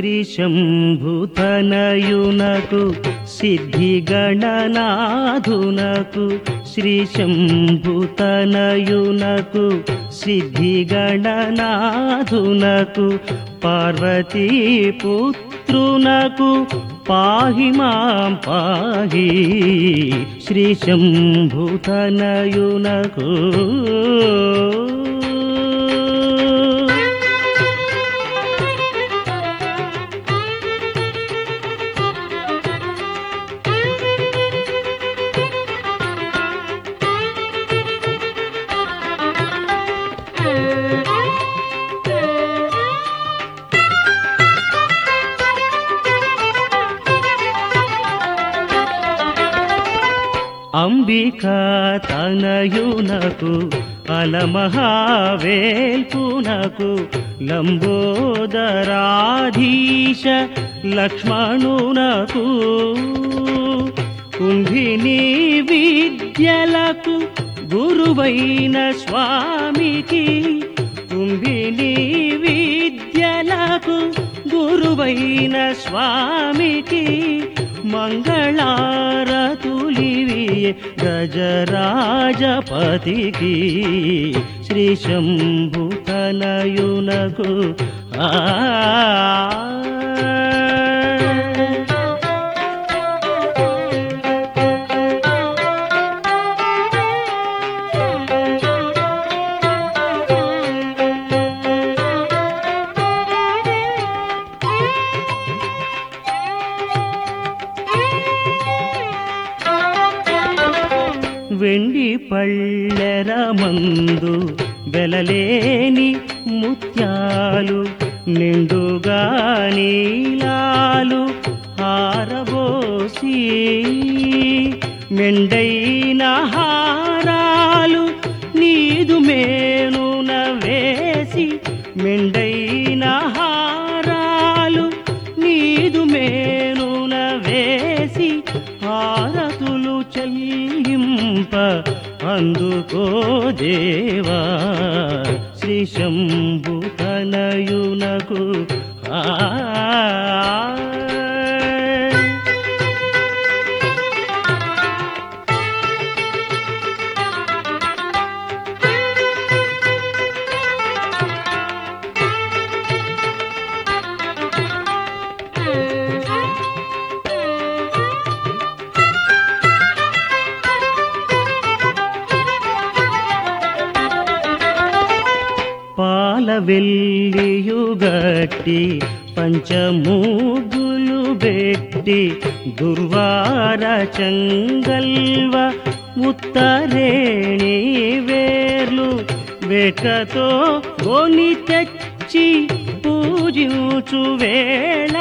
శ్రీ శంభుతనయునకు సిద్ధి గణనాథునకు శ్రీ శంభుతనయునకు సిద్ధి గణనాథునకు పార్వతీ పుత్రునకు పాహి మాం పాహి శ్రీ శంభుతనయునకు అంబికా తనయునకు అలమహావేల్పునకు లంబోదరాధీశ లక్ష్మణునకు కుంభిని విద్యలకు గురువైన స్వామికి కుంభిని విద్యలకు గురువైన స్వామికి మంగళారతులివియే గజరాజపతికి శ్రీ శంభుతనయునకు ఆ వెండి పళ్ళెర మందు వెలలేని ముత్యాలు నిండుగా నీలాలు హారబోసి మెండైన హారాలు నీదు మేనున వేసి మెండైన హారాలు నీదు మేనున వేసి హారతులు చెల్లింప అందుకో దేవా శ్రీ శంభుతనయునకు ఆ పాల వెల్లియుగట్టి పంచమూగులు బెట్టి దుర్వార చంగల్వ ఉత్తరేణి వేర్లు వెకతో గోని తెచ్చి పూజించు వేళ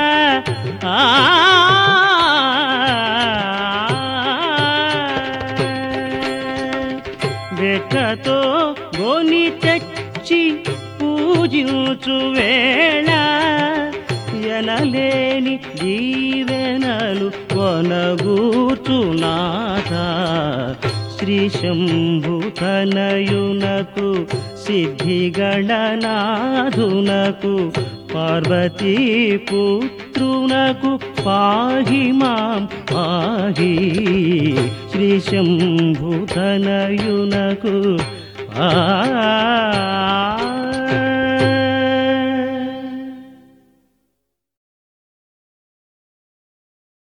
వెకతో గోని తెచ్చి పూజించు వేళ ఎనలేని దీవెనలు కొనగూర్చునాథ శ్రీ శంభుతనయునకు సిద్ధి గణనాథునకు పార్వతీ పుత్రునకు పాహి మాం పాహి శ్రీ శంభుతనయునకు ఆ